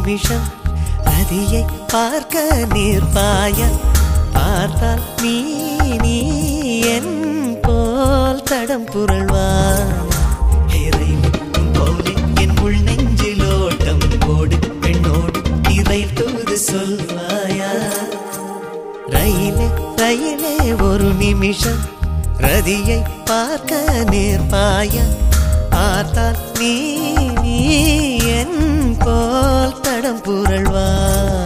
நிமிஷம் ரதியை பார்க்க நிற்பாய பார்த்தால் நீ நீ என் போல் தடம் புரள்வாய் இறைவன் போலே என் உள் நெஞ்சில் ஓட்டம் ஓடு பெண்ணோடு இறை தூது சொல்வாயா ரயிலே ரயிலே ஒரு நிமிஷம் ரதியை பார்க்க நேர்பாய பார்த்தால் நீ நீ என் போல் தடம் புரள்வாய்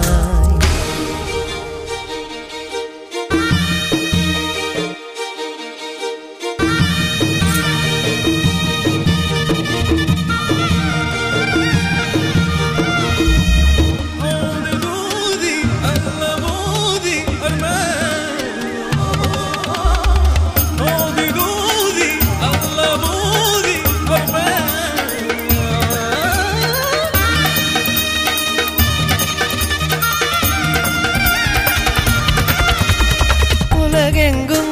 مودي الله مودي أرمان مودي دودي الله مودي أرمان உலகெங்கும்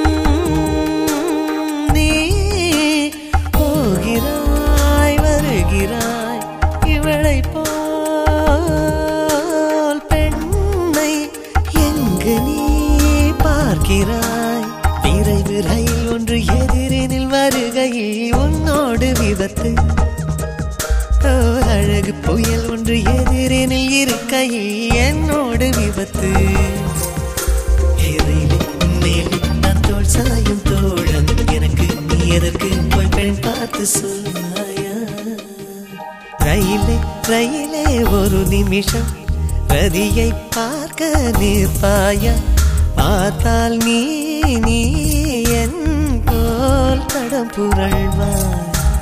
நீ போகிறாய் வருகிறாய் இவளை போல் பெண்ணை எங்கு நீ பார்க்கிறாய் விரைவு ரயில் ஒன்று எதிரினில் வருகையில் உன்னோடு விபத்து ஓர் அழகு புயல் ஒன்று எதிரினில் இருக்கையில் என்னோடு விபத்து இறைவனே, உன்மேலே நான் தோள் சாயும் தோழன் எனக்கு நீ எதற்கு போய் பெண் பார்த்து சொன்னாயா ரயிலே ரயிலே ஒரு நிமிஷம் ரதியை பார்க்க நிற்பாயா பார்த்தால் நீ நீ என் போல் தடம் புரள்வாய்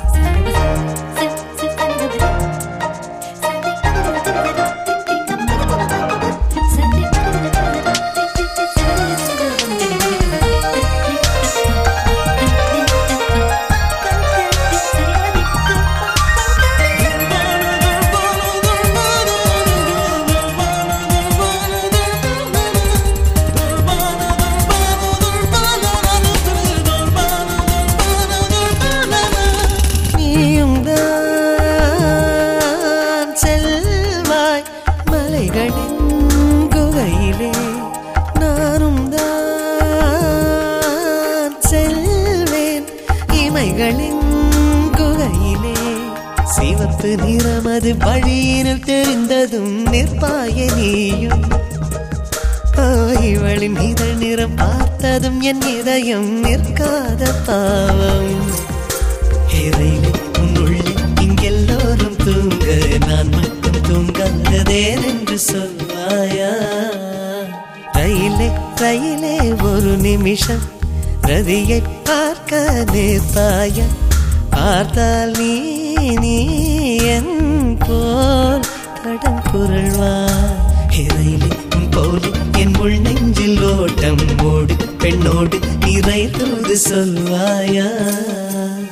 நீயும் தான் செல்வாய் மலைகளின் குகையிலே நானும் தான் செல்வேன் இமைகளின் குகையிலே சிவப்பு நிறமது வழியினில் தெரிந்ததும் நிற்பாய நீயும் ஓ, இவளின் இதழ் நிறம் பார்த்ததும் என் இதயம் நிற்காத பாவம் இறைவன் உன்னுள்ளே இங்கெல்லோரும் தூங்க நான் மட்டும் தூங்காததேன் என்று சொல்வாயா ரயிலே ரயிலே ஒரு நிமிஷம் ரதியை பார்க்க நேர்த்தாயா பார்த்தால் நீ நீ என் போல் தடம் புரள்வாய் இறையிலே உன் போல என் உள் நெஞ்சில் ஓட்டம் ஓடு பெண்ணோடு இறை தூது சொல்வாயா